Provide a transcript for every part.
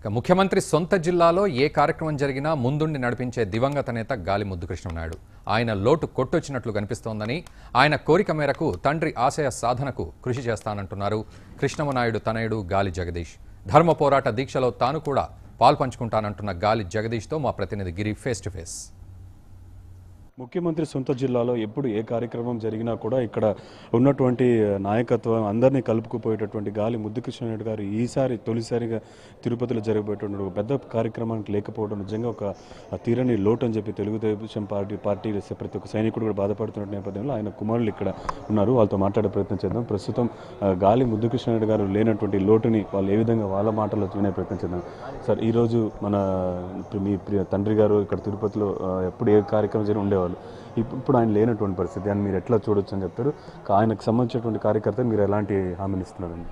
ఇక ముఖ్యమంత్రి సొంత జిల్లాలో ఏ కార్యక్రమం జరిగినా ముందుండి నడిపించే దివంగత నేత గాలి ముద్దు కృష్ణనాయుడు ఆయన లోటు కొట్టొచ్చినట్లు కనిపిస్తోందని ఆయన కోరిక మేరకు తండ్రి ఆశయ సాధనకు కృషి చేస్తానంటున్నారు కృష్ణమనాయుడు తనయుడు గాలి జగదీష్ ధర్మ పోరాట దీక్షలో తాను కూడా పాల్పంచుకుంటానంటున్న గాలి జగదీష్తో మా ప్రతినిధి గిరి ఫేస్ టు ఫేస్ ముఖ్యమంత్రి సొంత జిల్లాలో ఎప్పుడు ఏ కార్యక్రమం జరిగినా కూడా ఇక్కడ ఉన్నటువంటి నాయకత్వం అందరినీ కలుపుకుపోయేటటువంటి గాలి ముద్దుకృష్ణారెడ్డి గారు ఈసారి తొలిసారిగా తిరుపతిలో జరగబోయేటువంటి ఒక పెద్ద కార్యక్రమానికి లేకపోవడం నిజంగా ఒక తీరని లోటు అని చెప్పి తెలుగుదేశం పార్టీ పార్టీ ప్రతి ఒక్క సైనికుడు కూడా బాధపడుతున్న నేపథ్యంలో ఆయన కుమారులు ఇక్కడ ఉన్నారు వాళ్ళతో మాట్లాడే ప్రయత్నం చేద్దాం ప్రస్తుతం ఆ, గాలి ముద్దుకృష్ణారెడ్డి గారు లేనటువంటి లోటుని వాళ్ళు ఏ విధంగా వాళ్ళ మాటల్లో వినే ప్రయత్నం చేద్దాం సార్ ఈరోజు మన మీ ప్రియ తండ్రి గారు ఇక్కడ తిరుపతిలో ఆ, ఎప్పుడు ఏ కార్యక్రమం జరిగి ఉండేవాళ్ళు ఇప్పుడు ఇప్పుడు ఆయన లేనటువంటి పరిస్థితి అని మీరు ఎట్లా చూడొచ్చు అని చెప్తారు ఆయనకు సంబంధించినటువంటి కార్యకర్త మీరు ఎలాంటి హామీలు ఇస్తున్నారండి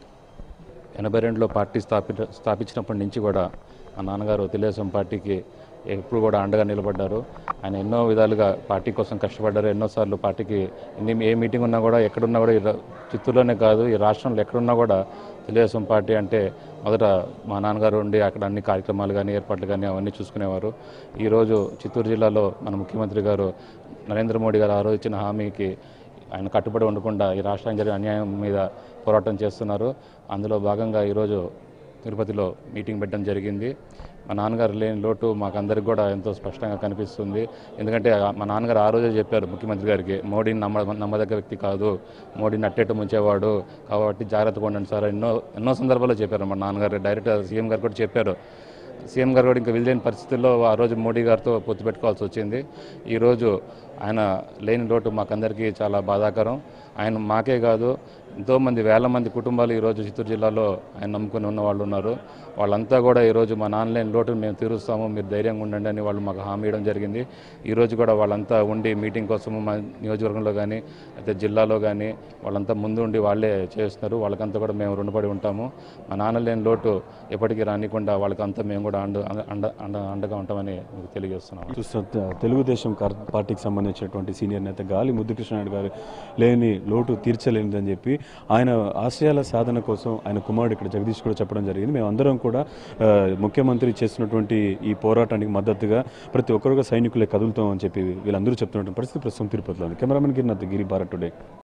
ఎనభై రెండులో పార్టీ స్థాపి స్థాపించినప్పటి నుంచి కూడా మా నాన్నగారు తెలుగుదేశం పార్టీకి ఎప్పుడు కూడా అండగా నిలబడ్డారు ఆయన ఎన్నో విధాలుగా పార్టీ కోసం కష్టపడ్డారు ఎన్నోసార్లు పార్టీకి ఎన్ని ఏ మీటింగ్ ఉన్నా కూడా ఎక్కడున్నా కూడా ఈ రా- చిత్తూరులోనే కాదు ఈ రాష్ట్రంలో ఎక్కడున్నా కూడా తెలుగుదేశం పార్టీ అంటే మొదట మా నాన్నగారు ఉండి అక్కడ అన్ని కార్యక్రమాలు కానీ ఏర్పాట్లు కానీ అవన్నీ చూసుకునేవారు ఈరోజు చిత్తూరు జిల్లాలో మన ముఖ్యమంత్రి గారు నరేంద్ర మోడీ గారు ఆ రోజు ఇచ్చిన హామీకి ఆయన కట్టుబడి ఉండకుండా ఈ రాష్ట్రానికి జరిగిన అన్యాయం మీద పోరాటం చేస్తున్నారు అందులో భాగంగా ఈరోజు తిరుపతిలో మీటింగ్ పెట్టడం జరిగింది మా నాన్నగారు లేని లోటు మాకందరికి కూడా ఎంతో స్పష్టంగా కనిపిస్తుంది ఎందుకంటే ఆ- మా నాన్నగారు ఆ రోజే చెప్పారు ముఖ్యమంత్రి గారికి మోడీని నమ్మ నమ్మదగ్గ వ్యక్తి కాదు మోడీని అట్టేట్టు ముంచేవాడు కాబట్టి జాగ్రత్తగా ఉండండి సార్ ఎన్నో ఎన్నో సందర్భాల్లో చెప్పారు మా నాన్నగారు డైరెక్ట్ సీఎం గారు కూడా చెప్పారు సీఎం గారు కూడా ఇంకా వెళ్ళలేని పరిస్థితుల్లో ఆ రోజు మోడీ గారితో పొత్తు పెట్టుకోవాల్సి వచ్చింది ఈరోజు ఆయన లేని లోటు మాకందరికీ చాలా బాధాకరం ఆయన మాకే కాదు ఎంతోమంది వేల మంది కుటుంబాలు ఈరోజు చిత్తూరు జిల్లాలో ఆయన నమ్ముకుని ఉన్న వాళ్ళు ఉన్నారు వాళ్ళంతా కూడా ఈరోజు మా నాన్న లేని లోటు మేము తీరుస్తాము మీరు ధైర్యంగా ఉండండి అని వాళ్ళు మాకు హామీ ఇవ్వడం జరిగింది ఈరోజు కూడా వాళ్ళంతా ఉండి మీటింగ్ కోసం మా నియోజకవర్గంలో కానీ అయితే జిల్లాలో కానీ వాళ్ళంతా ముందు ఉండి వాళ్ళే చేస్తున్నారు వాళ్ళకంతా కూడా మేము రుణపడి ఉంటాము మా నాన్న లేని లోటు ఎప్పటికీ రానికుండా వాళ్ళకంతా మేము కూడా అండ అండ అండ అండగా ఉంటామని మీకు తెలియజేస్తున్నాము చూస్తున్న తెలుగుదేశం కార్- పార్టీకి సంబంధించినటువంటి సీనియర్ నేత గాలి ముద్దుకృష్ణారెడ్డి గారు లేని లోటు తీర్చలేనిదని చెప్పి ఆయన ఆశయాల సాధన కోసం ఆయన కుమారుడు ఇక్కడ జగదీష్ కూడా చెప్పడం జరిగింది మేమందరం కూడా ఆ, ముఖ్యమంత్రి చేస్తున్నటువంటి ఈ పోరాటానికి మద్దతుగా ప్రతి ఒక్కరుగా సైనికులే కదులుతాం అని చెప్పి వీళ్ళందరూ చెప్తున్నటువంటి పరిస్థితి ప్రస్తుతం తిరుపతిలో ఉంది కెమెరామెన్ గిరినాథ్ గిరి భారత్ టుడే